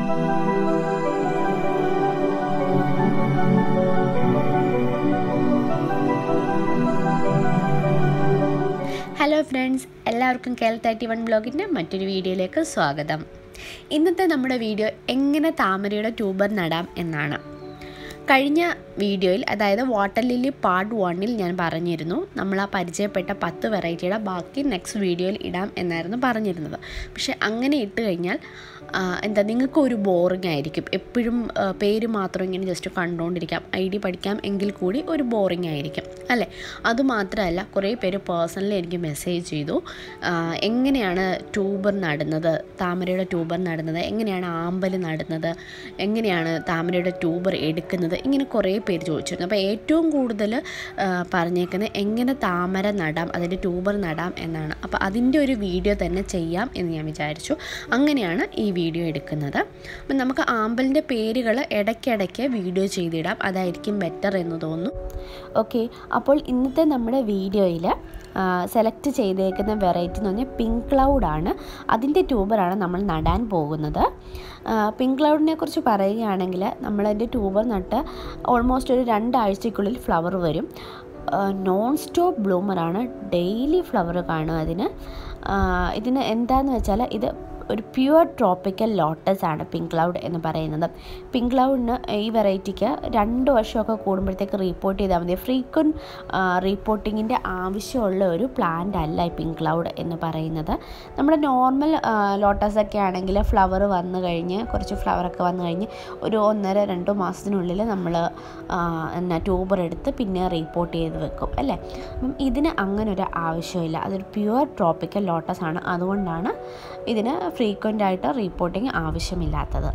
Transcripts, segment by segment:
hello friends എല്ലാവർക്കും കേൾ thirty one ബ്ലോഗിൻ്റെ മറ്റൊരു വീഡിയോയിലേക്ക് സ്വാഗതം ഇന്നത്തെ നമ്മുടെ വീഡിയോ എങ്ങനെ താമരയുടെ ട്യൂബർ നടാം എന്നാണ് കഴിഞ്ഞ വീഡിയോയിൽ അതായത് വാട്ടർ ലില്ലി പാർട്ട് വണ്ണിൽ ഞാൻ പറഞ്ഞിരുന്നു നമ്മൾ ആ പരിചയപ്പെട്ട പത്ത് വെറൈറ്റിയുടെ ബാക്കി നെക്സ്റ്റ് വീഡിയോയിൽ ഇടാം എന്നായിരുന്നു പറഞ്ഞിരുന്നത് പക്ഷേ അങ്ങനെ ഇട്ട് കഴിഞ്ഞാൽ ആ, എന്താ നിങ്ങൾക്ക് ഒരു ബോറിംഗ് ആയിരിക്കും എപ്പോഴും ആ, പേര് മാത്രം ഇങ്ങനെ ജസ്റ്റ് കണ്ടുകൊണ്ടിരിക്കാം ഐ ഡി പഠിക്കാം എങ്കിൽ കൂടി ഒരു ബോറിംഗ് ആയിരിക്കും അല്ലേ അതുമാത്രമല്ല കുറേ പേര് പേഴ്സണലി എനിക്ക് മെസ്സേജ് ചെയ്തു ആ, എങ്ങനെയാണ് ട്യൂബർ നടുന്നത് താമരയുടെ ട്യൂബർ നടുന്നത് എങ്ങനെയാണ് ആമ്പൽ നടുന്നത് എങ്ങനെയാണ് താമരയുടെ ട്യൂബർ എടുക്കുന്നത് ഇങ്ങനെ കുറേ പേര് ചോദിച്ചിരുന്നു അപ്പോൾ ഏറ്റവും കൂടുതൽ പറഞ്ഞേക്കുന്നത് എങ്ങനെ താമര നടാം അതിൻ്റെ ട്യൂബർ നടാം എന്നാണ് അപ്പോൾ അതിൻ്റെ ഒരു വീഡിയോ തന്നെ ചെയ്യാം എന്ന് ഞാൻ വിചാരിച്ചു അങ്ങനെയാണ് ഈ വീഡിയോ എടുക്കുന്നത് അപ്പം നമുക്ക് ആമ്പലിൻ്റെ പേരുകൾ ഇടയ്ക്കിടയ്ക്ക് വീഡിയോ ചെയ്തിടാം അതായിരിക്കും ബെറ്റർ എന്ന് തോന്നുന്നു ഓക്കെ അപ്പോൾ ഇന്നത്തെ നമ്മുടെ വീഡിയോയിൽ സെലക്ട് ചെയ്തേക്കുന്ന വെറൈറ്റി എന്ന് പറഞ്ഞാൽ പിങ്ക് ക്ലൗഡാണ് അതിൻ്റെ ട്യൂബറാണ് നമ്മൾ നടാൻ പോകുന്നത് പിങ്ക് ക്ലൗഡിനെ കുറിച്ച് പറയുകയാണെങ്കിൽ നമ്മളതിൻ്റെ ട്യൂബർ നട്ട് ഓൾമോസ്റ്റ് ഒരു രണ്ടാഴ്ചയ്ക്കുള്ളിൽ ഫ്ലവർ വരും നോൺ സ്റ്റോപ്പ് ബ്ലൂമറാണ് ഡെയിലി ഫ്ലവർ കാണും അതിന് ആ, ഇതിന് എന്താണെന്ന് വെച്ചാൽ ഇത് ഒരു പ്യുവർ ട്രോപ്പിക്കൽ ലോട്ടസ് ആണ് പിങ്ക് ക്ലൗഡ് എന്ന് പറയുന്നത് പിങ്ക് ക്ലൗഡിന് ഈ വെറൈറ്റിക്ക് രണ്ട് വർഷമൊക്കെ കൂടുമ്പോഴത്തേക്ക് റിപ്പോർട്ട് ചെയ്താൽ മതി ഫ്രീക്വൻറ്റ് റിപ്പോർട്ടിങ്ങിൻ്റെ ആവശ്യമുള്ള ഒരു പ്ലാന്റ് അല്ല ഈ പിങ്ക് ക്ലൗഡ് എന്ന് പറയുന്നത് നമ്മുടെ നോർമൽ ലോട്ടസ് ഒക്കെ ആണെങ്കിൽ ഫ്ലവർ വന്നു കഴിഞ്ഞ് കുറച്ച് ഫ്ലവറൊക്കെ വന്നു കഴിഞ്ഞ് ഒരു ഒന്നര രണ്ട് മാസത്തിനുള്ളിൽ നമ്മൾ എന്നാ ട്യൂബർ എടുത്ത് പിന്നെ റിപ്പോർട്ട് ചെയ്ത് വെക്കും അല്ലേ അപ്പം ഇതിന് അങ്ങനെ ഒരു ആവശ്യമില്ല അതൊരു പ്യുവർ ട്രോപ്പിക്കൽ ലോട്ടസ് ആണ് അതുകൊണ്ടാണ് ഇതിന് ഫ്രീക്വൻ്റ് ആയിട്ട് റിപ്പോർട്ടിങ് ആവശ്യമില്ലാത്തത്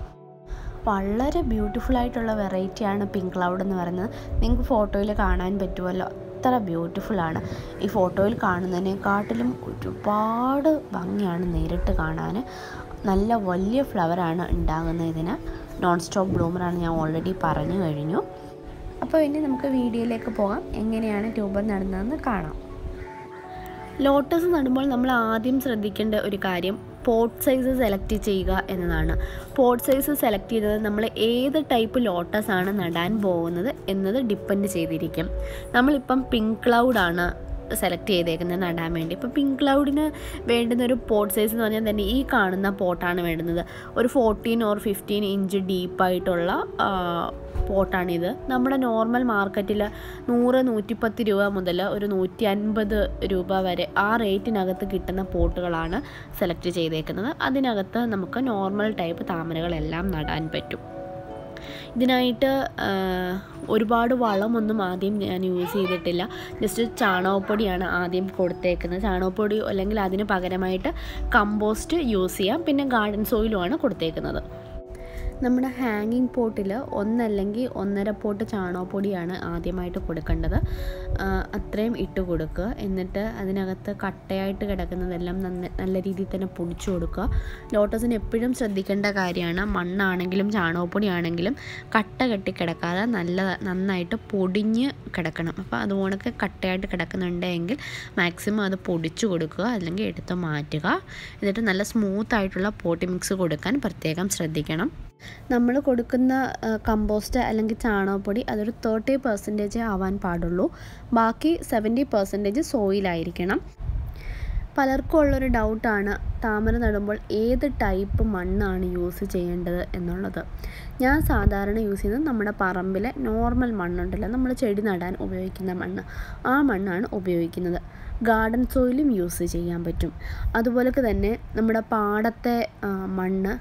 വളരെ ബ്യൂട്ടിഫുൾ ആയിട്ടുള്ള വെറൈറ്റിയാണ് പിങ്ക് ക്ലൗഡ് എന്ന് പറയുന്നത് നിങ്ങൾക്ക് ഫോട്ടോയിൽ കാണാൻ പറ്റുമല്ലോ അത്ര ബ്യൂട്ടിഫുൾ ആണ് ഈ ഫോട്ടോയിൽ കാണുന്നതിനെക്കാട്ടിലും ഒരുപാട് ഭംഗിയാണ് നേരിട്ട് കാണാൻ നല്ല വലിയ ഫ്ലവറാണ് ഉണ്ടാകുന്നത് ഇതിന് നോൺ സ്റ്റോപ്പ് ബ്ലൂമറാണ് ഞാൻ ഓൾറെഡി പറഞ്ഞു കഴിഞ്ഞു അപ്പോൾ ഇനി നമുക്ക് വീഡിയോയിലേക്ക് പോകാം എങ്ങനെയാണ് ട്യൂബർ നടുന്നതെന്ന് കാണാം ലോട്ടസ് നടുമ്പോൾ നമ്മൾ ആദ്യം ശ്രദ്ധിക്കേണ്ട ഒരു കാര്യം പോട്ട് സൈസ് സെലക്ട് ചെയ്യുക എന്നതാണ് പോട്ട് സൈസ് സെലക്ട് ചെയ്തത് നമ്മൾ ഏത് ടൈപ്പ് ലോട്ടസ് ആണ് നടാൻ പോകുന്നത് എന്നത് ഡിപ്പെൻഡ് ചെയ്തിരിക്കും നമ്മളിപ്പം പിങ്ക് ക്ലൗഡാണ് സെലക്ട് ചെയ്തേക്കുന്നത് നടാൻ വേണ്ടി ഇപ്പോൾ പിങ്ക് ക്ലൗഡിന് വേണ്ടുന്ന ഒരു പോട്ട് സൈസ് എന്ന് പറഞ്ഞാൽ തന്നെ ഈ കാണുന്ന പോട്ടാണ് വേണ്ടുന്നത് ഒരു ഫോർട്ടീൻ ഓർ ഫിഫ്റ്റീൻ ഇഞ്ച് ഡീപ്പായിട്ടുള്ള പോട്ടാണിത് നമ്മുടെ നോർമൽ മാർക്കറ്റിൽ നൂറ് നൂറ്റിപ്പത്ത് രൂപ മുതൽ ഒരു നൂറ്റി അൻപത് രൂപ വരെ ആ റേറ്റിനകത്ത് കിട്ടുന്ന പോട്ടുകളാണ് സെലക്ട് ചെയ്തേക്കുന്നത് അതിനകത്ത് നമുക്ക് നോർമൽ ടൈപ്പ് താമരകളെല്ലാം നടാൻ പറ്റും ഇതിനായിട്ട് ആ, ഒരുപാട് വളമൊന്നും ആദ്യം ഞാൻ യൂസ് ചെയ്തിട്ടില്ല ജസ്റ്റ് ചാണകപ്പൊടിയാണ് ആദ്യം കൊടുത്തേക്കുന്നത് ചാണകപ്പൊടി അല്ലെങ്കിൽ അതിന് പകരമായിട്ട് കമ്പോസ്റ്റ് യൂസ് ചെയ്യാം പിന്നെ ഗാർഡൻ സോയിലുമാണ് കൊടുത്തേക്കുന്നത് നമ്മുടെ ഹാങ്ങിങ് പോട്ടിൽ ഒന്നല്ലെങ്കിൽ ഒന്നര പോട്ട് ചാണകപ്പൊടിയാണ് ആദ്യമായിട്ട് കൊടുക്കേണ്ടത് ആ, അത്രയും ഇട്ട് കൊടുക്കുക എന്നിട്ട് അതിനകത്ത് കട്ടയായിട്ട് കിടക്കുന്നതെല്ലാം നന്ന നല്ല രീതിയിൽ തന്നെ പൊടിച്ചു കൊടുക്കുക ലോട്ടസിന് എപ്പോഴും ശ്രദ്ധിക്കേണ്ട കാര്യമാണ് മണ്ണാണെങ്കിലും ചാണകപ്പൊടി ആണെങ്കിലും കട്ട കെട്ടി കിടക്കാതെ നല്ല നന്നായിട്ട് പൊടിഞ്ഞ് കിടക്കണം അപ്പോൾ അതുപോലൊക്കെ കട്ടയായിട്ട് കിടക്കുന്നുണ്ടെങ്കിൽ മാക്സിമം അത് പൊടിച്ചു കൊടുക്കുക അല്ലെങ്കിൽ എടുത്ത് മാറ്റുക എന്നിട്ട് നല്ല സ്മൂത്ത് ആയിട്ടുള്ള പോട്ടി മിക്സ് കൊടുക്കാൻ പ്രത്യേകം ശ്രദ്ധിക്കണം നമ്മൾ കൊടുക്കുന്ന കമ്പോസ്റ്റ് അല്ലെങ്കിൽ ചാണകപ്പൊടി അതൊരു തേർട്ടി പെർസെൻറ്റേജ് ആവാൻ പാടുള്ളൂ ബാക്കി സെവൻറ്റി പെർസെൻറ്റേജ് സോയിലായിരിക്കണം പലർക്കും ഉള്ളൊരു ഡൗട്ടാണ് താമര നടുമ്പോൾ ഏത് ടൈപ്പ് മണ്ണാണ് യൂസ് ചെയ്യേണ്ടത് എന്നുള്ളത് ഞാൻ സാധാരണ യൂസ് ചെയ്യുന്നത് നമ്മുടെ പറമ്പിലെ നോർമൽ മണ്ണുണ്ടല്ലോ നമ്മൾ ചെടി നടാൻ ഉപയോഗിക്കുന്ന മണ്ണ് ആ മണ്ണാണ് ഉപയോഗിക്കുന്നത് ഗാർഡൻ സോയിലും യൂസ് ചെയ്യാൻ പറ്റും അതുപോലൊക്കെ തന്നെ നമ്മുടെ പാടത്തെ ആ, മണ്ണ്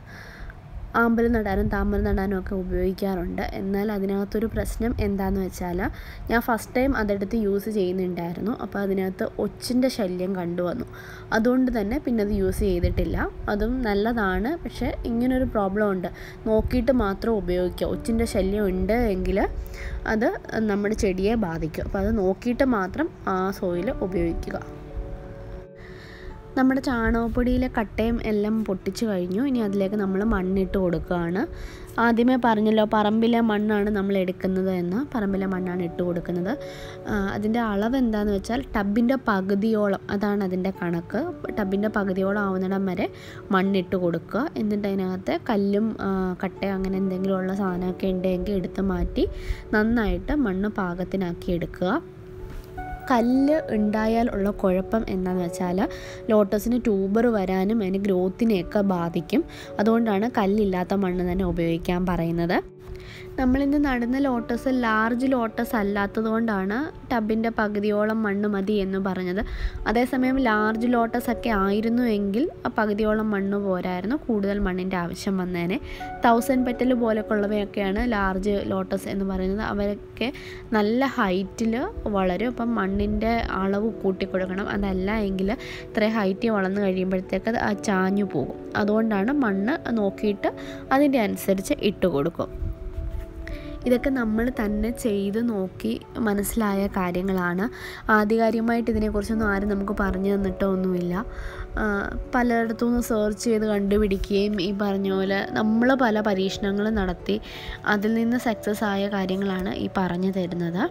ആമ്പൽ നടാനും താമര നടാനും ഒക്കെ ഉപയോഗിക്കാറുണ്ട് എന്നാൽ അതിനകത്തൊരു പ്രശ്നം എന്താണെന്ന് വെച്ചാൽ ഞാൻ ഫസ്റ്റ് ടൈം അതെടുത്ത് യൂസ് ചെയ്യുന്നുണ്ടായിരുന്നു അപ്പോൾ അതിനകത്ത് ഒച്ചിൻ്റെ ശല്യം കണ്ടുവന്നു അതുകൊണ്ട് തന്നെ പിന്നെ അത് യൂസ് ചെയ്തിട്ടില്ല അതും നല്ലതാണ് പക്ഷേ ഇങ്ങനൊരു പ്രോബ്ലം ഉണ്ട് നോക്കിയിട്ട് മാത്രം ഉപയോഗിക്കുക ഒച്ചിൻ്റെ ശല്യം ഉണ്ട് എങ്കിൽ അത് നമ്മുടെ ചെടിയെ ബാധിക്കും അപ്പോൾ അത് നോക്കിയിട്ട് മാത്രം ആ സോയിൽ ഉപയോഗിക്കുക നമ്മുടെ ചാണകപ്പൊടിയിലെ കട്ടയും എല്ലാം പൊട്ടിച്ച് കഴിഞ്ഞു ഇനി അതിലേക്ക് നമ്മൾ മണ്ണിട്ട് കൊടുക്കുകയാണ് ആദ്യമേ പറഞ്ഞല്ലോ പറമ്പിലെ മണ്ണാണ് നമ്മൾ എടുക്കുന്നത് എന്ന് പറമ്പിലെ മണ്ണാണ് ഇട്ട് കൊടുക്കുന്നത് അതിൻ്റെ അളവ് എന്താണെന്ന് വെച്ചാൽ ടബിൻ്റെ പകുതിയോളം അതാണ് അതിൻ്റെ കണക്ക് ടബിൻ്റെ പകുതിയോളം ആവുന്നിടം വരെ മണ്ണിട്ട് കൊടുക്കുക എന്നിട്ട് അതിനകത്ത് കല്ലും കട്ടയോ അങ്ങനെ എന്തെങ്കിലും ഉള്ള സാധനമൊക്കെ ഉണ്ടെങ്കിൽ എടുത്ത് മാറ്റി നന്നായിട്ട് മണ്ണ് പാകത്തിനാക്കി എടുക്കുക കല്ല് ഉണ്ടായാൽ ഉള്ള കുഴപ്പം എന്താണെന്ന് വെച്ചാൽ ലോട്ടസിന് ട്യൂബർ വരാനും അതിന് ഗ്രോത്തിനെയൊക്കെ ബാധിക്കും അതുകൊണ്ടാണ് കല്ലില്ലാത്ത മണ്ണ് തന്നെ ഉപയോഗിക്കാൻ പറയുന്നത് നമ്മളിന്ന് നടുന്ന ലോട്ടസ് ലാർജ് ലോട്ടസ് അല്ലാത്തത് കൊണ്ടാണ് ടബിൻ്റെ പകുതിയോളം മണ്ണ് മതി എന്ന് പറഞ്ഞത് അതേസമയം ലാർജ് ലോട്ടസ് ഒക്കെ ആയിരുന്നുവെങ്കിൽ ആ പകുതിയോളം മണ്ണ് പോരായിരുന്നു കൂടുതൽ മണ്ണിൻ്റെ ആവശ്യം വന്നേനെ തൗസൻഡ് പെറ്റൽ പോലൊക്കെ ഉള്ളവയൊക്കെയാണ് ലാർജ് ലോട്ടസ് എന്ന് പറയുന്നത് അവരൊക്കെ നല്ല ഹൈറ്റിൽ വളരും അപ്പം മണ്ണിൻ്റെ അളവ് കൂട്ടി കൊടുക്കണം അതല്ല എങ്കിൽ ഇത്രയും ഹൈറ്റ് വളർന്നു കഴിയുമ്പോഴത്തേക്ക് അത് ചാഞ്ഞു പോകും അതുകൊണ്ടാണ് മണ്ണ് നോക്കിയിട്ട് അതിൻ്റെ അനുസരിച്ച് ഇട്ട് കൊടുക്കും ഇതൊക്കെ നമ്മൾ തന്നെ ചെയ്ത് നോക്കി മനസ്സിലായ കാര്യങ്ങളാണ് ആധികാരികമായിട്ട് ഇതിനെക്കുറിച്ചൊന്നും ആരും നമുക്ക് പറഞ്ഞു തന്നിട്ടോ ഒന്നുമില്ല പലയിടത്തു നിന്ന് സെർച്ച് ചെയ്ത് കണ്ടുപിടിക്കുകയും ഈ പറഞ്ഞ പോലെ നമ്മൾ പല പരീക്ഷണങ്ങളും നടത്തി അതിൽ നിന്ന് സക്സസ് ആയ കാര്യങ്ങളാണ് ഈ പറഞ്ഞു തരുന്നത്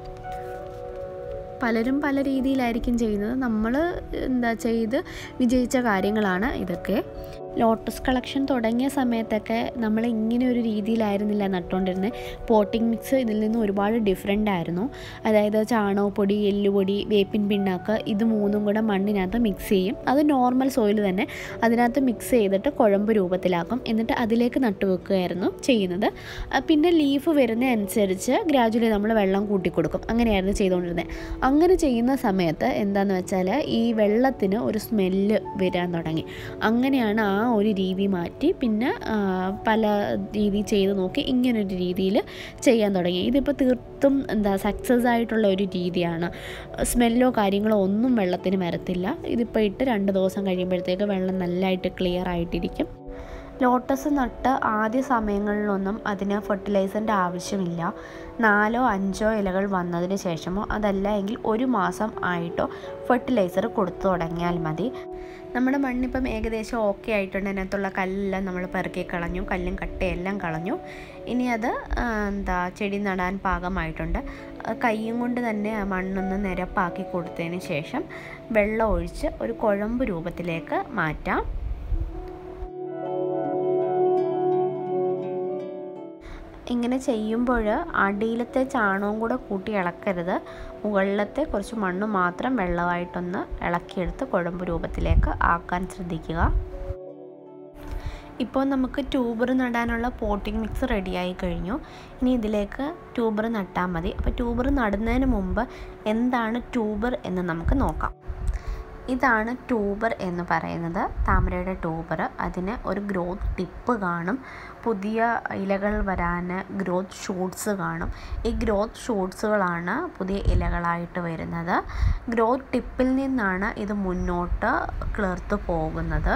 പലരും പല രീതിയിലായിരിക്കും ചെയ്യുന്നത് നമ്മൾ എന്താ ചെയ്ത് വിജയിച്ച കാര്യങ്ങളാണ് ഇതൊക്കെ ലോട്ടസ് കളക്ഷൻ തുടങ്ങിയ സമയത്തൊക്കെ നമ്മൾ ഇങ്ങനെ ഒരു രീതിയിലായിരുന്നില്ല നട്ടുകൊണ്ടിരുന്നത് പോട്ടിംഗ് മിക്സ് ഇതിൽ നിന്ന് ഒരുപാട് ഡിഫറെൻ്റ് ആയിരുന്നു അതായത് ചാണകപ്പൊടി എല്ലുപൊടി വേപ്പിൻ പിണ്ണാക്ക് ഇത് മൂന്നും കൂടെ മണ്ണിനകത്ത് മിക്സ് ചെയ്യും അത് നോർമൽ സോയിൽ തന്നെ അതിനകത്ത് മിക്സ് ചെയ്തിട്ട് കുഴമ്പ് രൂപത്തിലാക്കും എന്നിട്ട് അതിലേക്ക് നട്ടുവെക്കുകയായിരുന്നു ചെയ്യുന്നത് പിന്നെ ലീഫ് വരുന്ന അനുസരിച്ച് ഗ്രാജുവലി നമ്മൾ വെള്ളം കൂട്ടിക്കൊടുക്കും അങ്ങനെയായിരുന്നു ചെയ്തുകൊണ്ടിരുന്നത് അങ്ങനെ ചെയ്യുന്ന സമയത്ത് എന്താണെന്ന് വെച്ചാൽ ഈ വെള്ളത്തിന് ഒരു സ്മെല്ല് വരാൻ തുടങ്ങി അങ്ങനെയാണ് ആ ഒരു രീതി മാറ്റി പിന്നെ പല രീതി ചെയ്ത് നോക്കി ഇങ്ങനൊരു രീതിയിൽ ചെയ്യാൻ തുടങ്ങി ഇതിപ്പോൾ തീർത്തും എന്താ സക്സസ് ആയിട്ടുള്ള ഒരു രീതിയാണ് സ്മെല്ലോ കാര്യങ്ങളോ ഒന്നും വെള്ളത്തിന് വരത്തില്ല ഇതിപ്പോൾ ഇട്ട് രണ്ട് ദിവസം കഴിയുമ്പോഴത്തേക്ക് വെള്ളം നല്ലതായിട്ട് ക്ലിയർ ആയിട്ടിരിക്കും ലോട്ടസ് നട്ട് ആദ്യ സമയങ്ങളിലൊന്നും അതിന് ഫെർട്ടിലൈസറിൻ്റെ ആവശ്യമില്ല നാലോ അഞ്ചോ ഇലകൾ വന്നതിന് ശേഷമോ അതല്ല എങ്കിൽ ഒരു മാസം ആയിട്ടോ ഫെർട്ടിലൈസർ കൊടുത്തു തുടങ്ങിയാൽ മതി നമ്മുടെ മണ്ണിപ്പം ഏകദേശം ഓക്കെ ആയിട്ടുണ്ട് അതിനകത്തുള്ള കല്ലെല്ലാം നമ്മൾ പെറുക്കി കളഞ്ഞു കല്ലും കട്ടയെല്ലാം കളഞ്ഞു ഇനി അത് എന്താ ചെടി നടാൻ പാകമായിട്ടുണ്ട് കൈയും കൊണ്ട് തന്നെ ആ മണ്ണൊന്ന് നിരപ്പാക്കി കൊടുത്തതിന് ശേഷം വെള്ളം ഒഴിച്ച് ഒരു കുഴമ്പ് രൂപത്തിലേക്ക് മാറ്റാം ഇങ്ങനെ ചെയ്യുമ്പോൾ അടിയിലത്തെ ചാണകവും കൂടെ കൂട്ടി ഇളക്കരുത് മുകളിലത്തെ കുറച്ച് മണ്ണ് മാത്രം വെള്ളമായിട്ടൊന്ന് ഇളക്കിയെടുത്ത് കുഴമ്പ് രൂപത്തിലേക്ക് ആക്കാൻ ശ്രദ്ധിക്കുക ഇപ്പോൾ നമുക്ക് ട്യൂബർ നടാനുള്ള പോട്ടിംഗ് മിക്സ് റെഡിയായി കഴിഞ്ഞു ഇനി ഇതിലേക്ക് ട്യൂബർ നട്ടാൽ മതി അപ്പോൾ ട്യൂബർ നടുന്നതിന് മുമ്പ് എന്താണ് ട്യൂബർ എന്ന് നമുക്ക് നോക്കാം ഇതാണ് ട്യൂബർ എന്ന് പറയുന്നത് താമരയുടെ ട്യൂബർ അതിന് ഒരു ഗ്രോത്ത് ടിപ്പ് കാണും പുതിയ ഇലകൾ വരാൻ ഗ്രോത്ത് ഷൂട്ട്സ് കാണും ഈ ഗ്രോത്ത് ഷൂട്ട്സുകളാണ് പുതിയ ഇലകളായിട്ട് വരുന്നത് ഗ്രോത്ത് ടിപ്പിൽ നിന്നാണ് ഇത് മുന്നോട്ട് കിളിർത്ത് പോകുന്നത്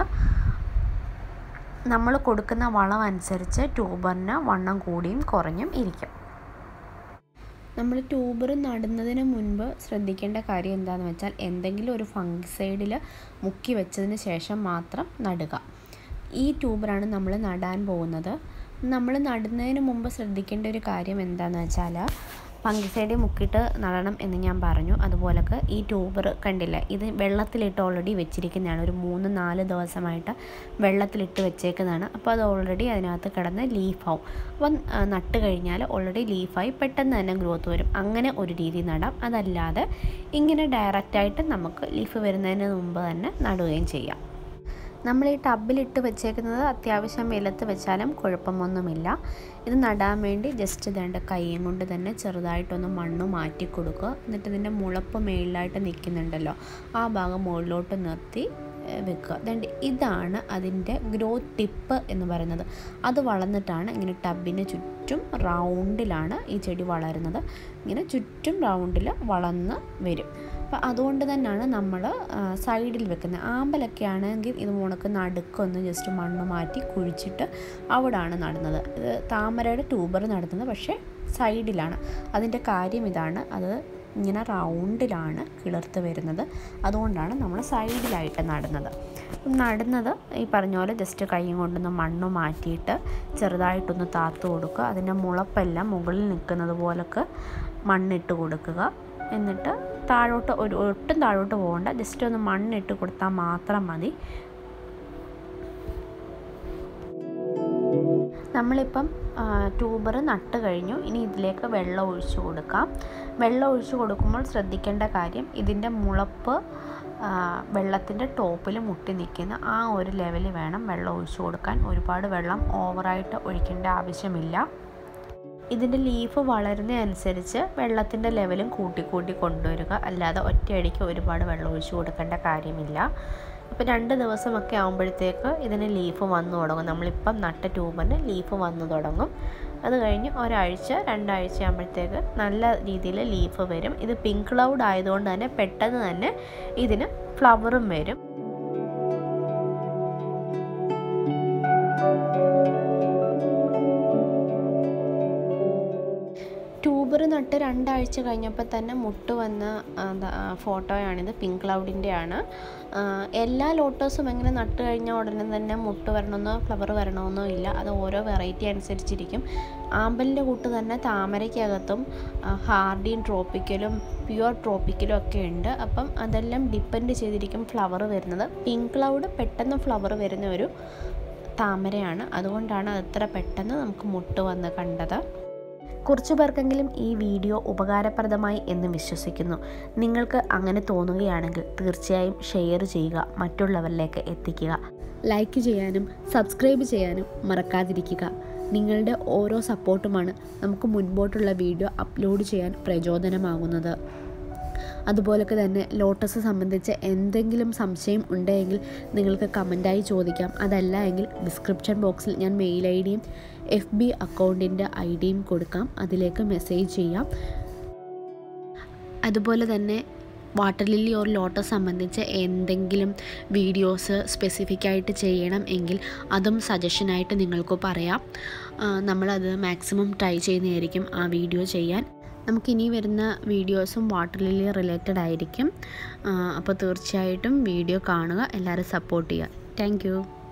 നമ്മൾ കൊടുക്കുന്ന വളം അനുസരിച്ച് ട്യൂബറിന് വണ്ണം കൂടിയും കുറഞ്ഞും ഇരിക്കും നമ്മൾ ട്യൂബർ നടുന്നതിന് മുൻപ് ശ്രദ്ധിക്കേണ്ട കാര്യം എന്താണെന്ന് വെച്ചാൽ എന്തെങ്കിലും ഒരു ഫംഗിസൈഡിൽ മുക്കി വെച്ചതിന് ശേഷം മാത്രം നടുക ഈ ട്യൂബറാണ് നമ്മൾ നടാൻ പോകുന്നത് നമ്മൾ നടുന്നതിന് മുമ്പ് ശ്രദ്ധിക്കേണ്ട ഒരു കാര്യം എന്താണെന്ന് വെച്ചാൽ ഫംഗിസൈഡ് മുക്കിയിട്ട് നടണം എന്ന് ഞാൻ പറഞ്ഞു അതുപോലൊക്കെ ഈ ട്യൂബർ കണ്ടില്ല ഇത് വെള്ളത്തിലിട്ട് ഓൾറെഡി വെച്ചിരിക്കുന്നതാണ് ഒരു മൂന്ന് നാല് ദിവസമായിട്ട് വെള്ളത്തിലിട്ട് വെച്ചേക്കുന്നതാണ് അപ്പോൾ അത് ഓൾറെഡി അതിനകത്ത് കിടന്ന് ലീഫാവും അപ്പം നട്ട് കഴിഞ്ഞാൽ ഓൾറെഡി ലീഫായി പെട്ടെന്ന് തന്നെ ഗ്രോത്ത് വരും അങ്ങനെ ഒരു രീതി നടാം അതല്ലാതെ ഇങ്ങനെ ഡയറക്റ്റായിട്ട് നമുക്ക് ലീഫ് വരുന്നതിന് മുമ്പ് തന്നെ നടുകയും ചെയ്യാം നമ്മൾ ഈ ടബിലിട്ട് വെച്ചേക്കുന്നത് അത്യാവശ്യം വെയിലത്ത് വെച്ചാലും കുഴപ്പമൊന്നുമില്ല ഇത് നടാൻ വേണ്ടി ജസ്റ്റ് ഇതേണ്ട കൈയും കൊണ്ട് തന്നെ ചെറുതായിട്ടൊന്ന് മണ്ണ് മാറ്റി കൊടുക്കുക എന്നിട്ട് ഇതിൻ്റെ മുളപ്പ് മേളിലായിട്ട് നിൽക്കുന്നുണ്ടല്ലോ ആ ഭാഗം മുകളിലോട്ട് നിർത്തി വെക്കുക അതുകൊണ്ട് ഇതാണ് അതിൻ്റെ ഗ്രോത്ത് ടിപ്പ് എന്ന് പറയുന്നത് അത് വളർന്നിട്ടാണ് ഇങ്ങനെ ടബിന് ചുറ്റും റൗണ്ടിലാണ് ഈ ചെടി വളരുന്നത് ഇങ്ങനെ ചുറ്റും റൗണ്ടിൽ വളർന്ന് വരും അപ്പോൾ അതുകൊണ്ട് തന്നെയാണ് നമ്മൾ സൈഡിൽ വെക്കുന്നത് ആമ്പലൊക്കെ ആണെങ്കിൽ ഇത് മുണക്ക് നടുക്കൊന്ന് ജസ്റ്റ് മണ്ണ് മാറ്റി കുഴിച്ചിട്ട് അവിടാണ് നടുന്നത് ഇത് താമരയുടെ ട്യൂബർ നടുന്നത് പക്ഷേ സൈഡിലാണ് അതിൻ്റെ കാര്യം ഇതാണ് അത് ഇങ്ങനെ റൗണ്ടിലാണ് കിളിർത്ത് വരുന്നത് അതുകൊണ്ടാണ് നമ്മൾ സൈഡിലായിട്ട് നടുന്നത് നടുന്നത് ഈ പറഞ്ഞ പോലെ ജസ്റ്റ് കൈ കൊണ്ടൊന്ന് മണ്ണ് മാറ്റിയിട്ട് ചെറുതായിട്ടൊന്ന് താത്തു കൊടുക്കുക അതിൻ്റെ മുളപ്പെല്ലാം മുകളിൽ നിൽക്കുന്നത് പോലൊക്കെ മണ്ണിട്ട് കൊടുക്കുക എന്നിട്ട് താഴോട്ട് ഒരു ഒട്ടും താഴോട്ട് പോകണ്ട ജസ്റ്റ് ഒന്ന് മണ്ണിട്ട് കൊടുത്താൽ മാത്രം മതി നമ്മളിപ്പം ട്യൂബർ നട്ട് കഴിഞ്ഞു ഇനി ഇതിലേക്ക് വെള്ളം ഒഴിച്ചു കൊടുക്കാം വെള്ളം ഒഴിച്ചു കൊടുക്കുമ്പോൾ ശ്രദ്ധിക്കേണ്ട കാര്യം ഇതിൻ്റെ മുളപ്പ് വെള്ളത്തിൻ്റെ ടോപ്പിൽ മുട്ടി നിൽക്കുന്ന ആ ഒരു ലെവലിൽ വേണം വെള്ളം ഒഴിച്ചു കൊടുക്കാൻ ഒരുപാട് വെള്ളം ഓവറായിട്ട് ഒഴിക്കേണ്ട ആവശ്യമില്ല ഇതിൻ്റെ ലീഫ് വളരുന്നതനുസരിച്ച് വെള്ളത്തിൻ്റെ ലെവലും കൂട്ടി കൂട്ടി കൊണ്ടുവരിക അല്ലാതെ ഒറ്റയടിക്ക് ഒരുപാട് വെള്ളം ഒഴിച്ചു കൊടുക്കേണ്ട കാര്യമില്ല ഇപ്പോൾ രണ്ട് ദിവസമൊക്കെ ആകുമ്പോഴത്തേക്ക് ഇതിന് ലീഫ് വന്നു തുടങ്ങും നമ്മളിപ്പം നട്ട ട്യൂബറിന് ലീഫ് വന്നു തുടങ്ങും അത് കഴിഞ്ഞ് ഒരാഴ്ച രണ്ടാഴ്ച ആകുമ്പോഴത്തേക്ക് നല്ല രീതിയിൽ ലീഫ് വരും ഇത് പിങ്ക് ക്ലൗഡ് ആയതുകൊണ്ട് തന്നെ പെട്ടെന്ന് തന്നെ ഇതിന് ഫ്ലവറും വരും ട്യൂബർ നട്ട് രണ്ടാഴ്ച കഴിഞ്ഞപ്പോൾ തന്നെ മുട്ട് വന്ന ഫോട്ടോയാണിത് പിങ്ക് ക്ലൗഡിൻ്റെ ആണ് എല്ലാ ലോട്ടസും എങ്ങനെ നട്ട് കഴിഞ്ഞാൽ ഉടനെ തന്നെ മുട്ട് വരണമെന്നോ ഫ്ലവർ വരണമെന്നോ ഇല്ല അത് ഓരോ വെറൈറ്റി അനുസരിച്ചിരിക്കും ആമ്പലിൻ്റെ കൂട്ട് തന്നെ താമരയ്ക്കകത്തും ഹാർഡിയും ട്രോപ്പിക്കലും പ്യുവർ ട്രോപ്പിക്കലും ഒക്കെ ഉണ്ട് അപ്പം അതെല്ലാം ഡിപ്പെൻഡ് ചെയ്തിരിക്കും ഫ്ലവർ വരുന്നത് പിങ്ക് ക്ലൗഡ് പെട്ടെന്ന് ഫ്ലവർ വരുന്ന ഒരു താമരയാണ് അതുകൊണ്ടാണ് അത് ഇത്ര പെട്ടെന്ന് നമുക്ക് മുട്ട് വന്ന് കണ്ടത് കുറച്ചു പേർക്കെങ്കിലും ഈ വീഡിയോ ഉപകാരപ്രദമായി എന്ന് വിശ്വസിക്കുന്നു നിങ്ങൾക്ക് അങ്ങനെ തോന്നുകയാണെങ്കിൽ തീർച്ചയായും ഷെയർ ചെയ്യുക മറ്റുള്ളവരിലേക്ക് എത്തിക്കുക ലൈക്ക് ചെയ്യാനും സബ്സ്ക്രൈബ് ചെയ്യാനും മറക്കാതിരിക്കുക നിങ്ങളുടെ ഓരോ സപ്പോർട്ടുമാണ് നമുക്ക് മുൻപോട്ടുള്ള വീഡിയോ അപ്ലോഡ് ചെയ്യാൻ പ്രചോദനമാകുന്നത് അതുപോലൊക്കെ തന്നെ ലോട്ടസ് സംബന്ധിച്ച് എന്തെങ്കിലും സംശയം ഉണ്ടെങ്കിൽ നിങ്ങൾക്ക് കമൻറ്റായി ചോദിക്കാം അതല്ല എങ്കിൽ ഡിസ്ക്രിപ്ഷൻ ബോക്സിൽ ഞാൻ മെയിൽ ഐ ഡിയും എഫ് ബി അക്കൗണ്ടിൻ്റെ ഐ ഡിയും കൊടുക്കാം അതിലേക്ക് മെസ്സേജ് ചെയ്യാം അതുപോലെ തന്നെ വാട്ടർ ലില്ലി ഓർ ലോട്ടസ് സംബന്ധിച്ച് എന്തെങ്കിലും വീഡിയോസ് സ്പെസിഫിക് ആയിട്ട് ചെയ്യണം എങ്കിൽ അതും സജഷനായിട്ട് നിങ്ങൾക്ക് പറയാം നമ്മളത് മാക്സിമം ട്രൈ ചെയ്യുന്നതായിരിക്കും ആ വീഡിയോ ചെയ്യാൻ നമുക്കിനി വരുന്ന വീഡിയോസും വാട്ടർ ലില്ലി റിലേറ്റഡ് ആയിരിക്കും അപ്പോൾ തീർച്ചയായിട്ടും വീഡിയോ കാണുക എല്ലാവരും സപ്പോർട്ട് ചെയ്യുക താങ്ക്